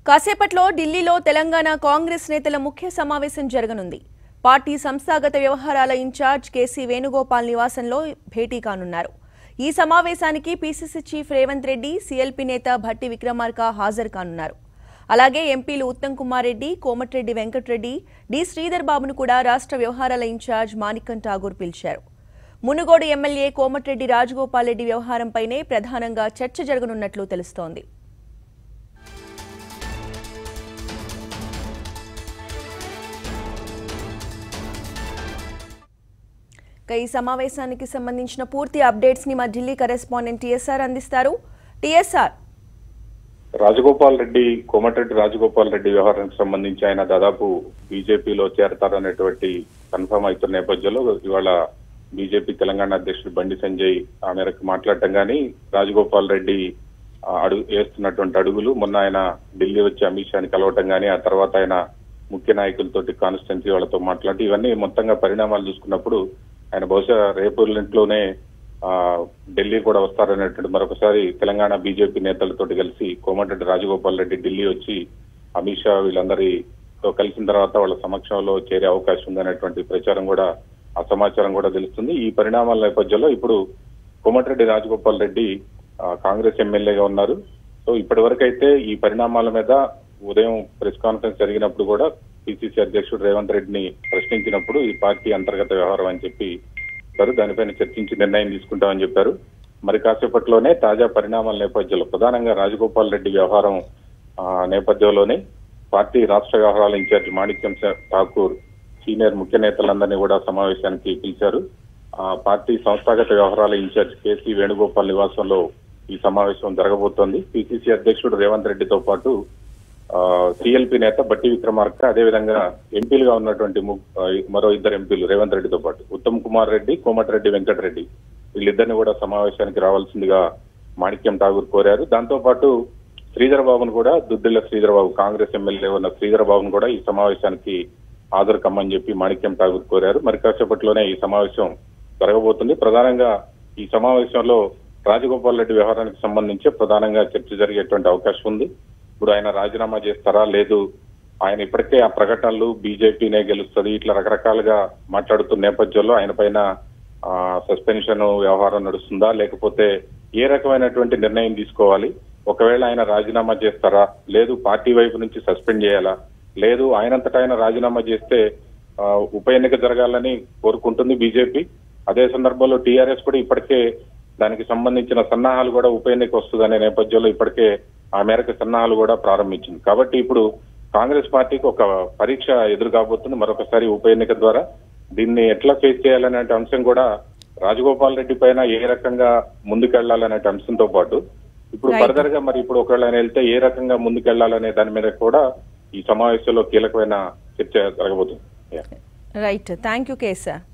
కాసేపట్లో ఢిల్లీలో తెలంగాణ కాంగ్రెస్ నేతల ముఖ్య సమావేశం జరగనుంది పార్టీ సంస్థాగత వ్యవహారాల ఇన్ఛార్జ్ కేసీ వేణుగోపాల్ నివాసంలో భేటీ కానున్నారు ఈ సమావేశానికి PCC chief Revanth Reddy CLP నేత భట్టి విక్రమార్క హాజరు కానున్నారు అలాగే ఎంపీలు ఉత్తమ్ కుమార్ రెడ్డి కోమటిరెడ్డి వెంకటరెడ్డి డి శ్రీధర్ బాబును కూడా రాష్ట్ర వ్యవహారాల ఇన్ఛార్జ్ మాణిక్కం ఠాగూర్ పిలిచారు మునుగోడు ఎమ్మెల్యే కోమటిరెడ్డి రాజగోపాల్ రెడ్డి వ్యవహారంపైనే ప్రధానంగా చర్చ జరగనున్నట్లు తెలుస్తోంది ఇక ఈ సమావేశానికి సంబంధించిన పూర్తి అప్డేట్స్ ని మా ఢిల్లీ కరెస్పాండెంట్ టీఎస్ఆర్ అందిస్తారు టీఎస్ఆర్ రాజగోపాల్ రెడ్డి కోమటిరెడ్డి రాజగోపాల్ రెడ్డి వ్యవహారానికి సంబంధించి ఆయన దాదాపు బీజేపీలో చేరతారనేటువంటి కన్ఫర్మ్ అవుతున్న నేపథ్యంలో ఇవాళ బీజేపీ తెలంగాణ అధ్యక్షుడు బండి సంజయ్ ఆ మేరకు మాట్లాడటం కానీ రాజగోపాల్ రెడ్డి ఆ, అడుగు వేస్తున్నటువంటి అడుగులు మొన్న ఆయన ఢిల్లీ వచ్చి అమిత్ షాని కలవటం కానీ ఆ తర్వాత ఆయన ముఖ్య నాయకులతోటి కాన్స్టిట్యున్సీ వాళ్ళతో మాట్లాడి ఇవన్నీ మొత్తంగా పరిణామాలు చూసుకున్నప్పుడు ఆయన బహుశా రేపు ఎల్లుంట్లోనే ఆ ఢిల్లీ కూడా వస్తారనేటువంటి మరొకసారి తెలంగాణ బీజేపీ నేతలతోటి కలిసి కోమటిరెడ్డి రాజగోపాల్ రెడ్డి ఢిల్లీ వచ్చి అమిత్ షా వీళ్ళందరితో కలిసిన తర్వాత వాళ్ళ సమక్షంలో చేరే అవకాశం ఉందనేటువంటి ప్రచారం కూడా ఆ సమాచారం కూడా తెలుస్తుంది ఈ పరిణామాల నేపథ్యంలో ఇప్పుడు కోమటిరెడ్డి రాజగోపాల్ రెడ్డి ఆ, కాంగ్రెస్ ఎమ్మెల్యేగా ఉన్నారు సో ఇప్పటి వరకు అయితే ఈ పరిణామాల మీద ఉదయం ప్రెస్ కాన్ఫరెన్స్ జరిగినప్పుడు కూడా పిసిసి అధ్యక్షుడు రేవంత్ రెడ్డిని ప్రశ్నించినప్పుడు ఈ పార్టీ అంతర్గత వ్యవహారం అని చెప్పి చెప్పారు దానిపైన చర్చించి నిర్ణయం తీసుకుంటామని చెప్పారు మరి కాసేపట్లోనే తాజా పరిణామాల నేపథ్యంలో ప్రధానంగా రాజగోపాల్ రెడ్డి వ్యవహారం ఆ, నేపథ్యంలోనే పార్టీ రాష్ట్ర వ్యవహారాల ఇన్ఛార్జ్ మాణిక్యం శా- ఠాకూర్ సీనియర్ ముఖ్య నేతలందరినీ కూడా సమావేశానికి పిలిచారు ఆ పార్టీ సంస్థాగత వ్యవహారాల ఇన్ఛార్జ్ కేసీ వేణుగోపాల్ నివాసంలో ఈ సమావేశం జరగబోతోంది పిసిసి అధ్యక్షుడు రేవంత్ రెడ్డితో పాటు సిఎల్పి నేత బట్టి విక్రమార్క అదేవిధంగా ఎంపీలుగా ఉన్నటువంటి ము- ఆ, మరో ఇద్దరు ఎంపీలు రేవంత్ రెడ్డితో పాటు ఉత్తమ్ కుమార్ రెడ్డి కోమటిరెడ్డి వెంకటరెడ్డి వీళ్ళిద్దరిని కూడా సమావేశానికి రావాల్సిందిగా మాణిక్యం ఠాగూర్ కోరారు దాంతో పాటు శ్రీధర్ బాబును కూడా దుద్దిల్ల శ్రీధర్ బాబు కాంగ్రెస్ ఎమ్మెల్యే ఉన్న శ్రీధర్ బాబును కూడా ఈ సమావేశానికి హాజరు కమ్మని చెప్పి మాణిక్యం ఠాగూర్ కోరారు మరి కాసేపట్లోనే ఈ సమావేశం జరగబోతుంది ప్రధానంగా ఈ సమావేశంలో రాజగోపాల్ రెడ్డి వ్యవహారానికి సంబంధించి ప్రధానంగా చర్చ జరిగేటువంటి అవకాశం ఉంది ఇప్పుడు ఆయన రాజీనామా చేస్తారా లేదు ఆయన ఇప్పటికే ఆ ప్రకటనలు బీజేపీనే గెలుస్తుంది ఇట్లా రకరకాలుగా మాట్లాడుతున్న నేపథ్యంలో ఆయన పైన సస్పెన్షన్ వ్యవహారం నడుస్తుందా లేకపోతే ఏ రకమైనటువంటి నిర్ణయం తీసుకోవాలి ఒకవేళ ఆయన రాజీనామా చేస్తారా లేదు పార్టీ వైపు నుంచి సస్పెండ్ చేయాలా లేదు ఆయనంతటా ఆయన రాజీనామా చేస్తే ఆ, ఉప ఎన్నిక జరగాలని కోరుకుంటుంది బీజేపీ అదే సందర్భంలో టీఆర్ఎస్ కూడా ఇప్పటికే దానికి సంబంధించిన సన్నాహాలు కూడా ఉప ఎన్నిక వస్తుందనే నేపథ్యంలో ఇప్పటికే ఆ మేరకు సన్నాహాలు కూడా ప్రారంభించింది కాబట్టి ఇప్పుడు కాంగ్రెస్ పార్టీకి ఒక పరీక్ష ఎదురు కాబోతుంది మరొకసారి ఉప ఎన్నిక ద్వారా దీన్ని ఎట్లా ఫేస్ చేయాలనే అంశం కూడా రాజగోపాల్ రెడ్డి పైన ఏ రకంగా ముందుకెళ్లాలనే అంశంతో పాటు ఇప్పుడు Right. ఫర్దర్ గా మరి ఇప్పుడు ఒకవేళ ఆయన వెళ్తే ఏ రకంగా ముందుకెళ్లాలనే దాని మీద కూడా ఈ సమావేశంలో కీలకమైన చర్చ జరగబోతుంది Yeah. Right thank you kesar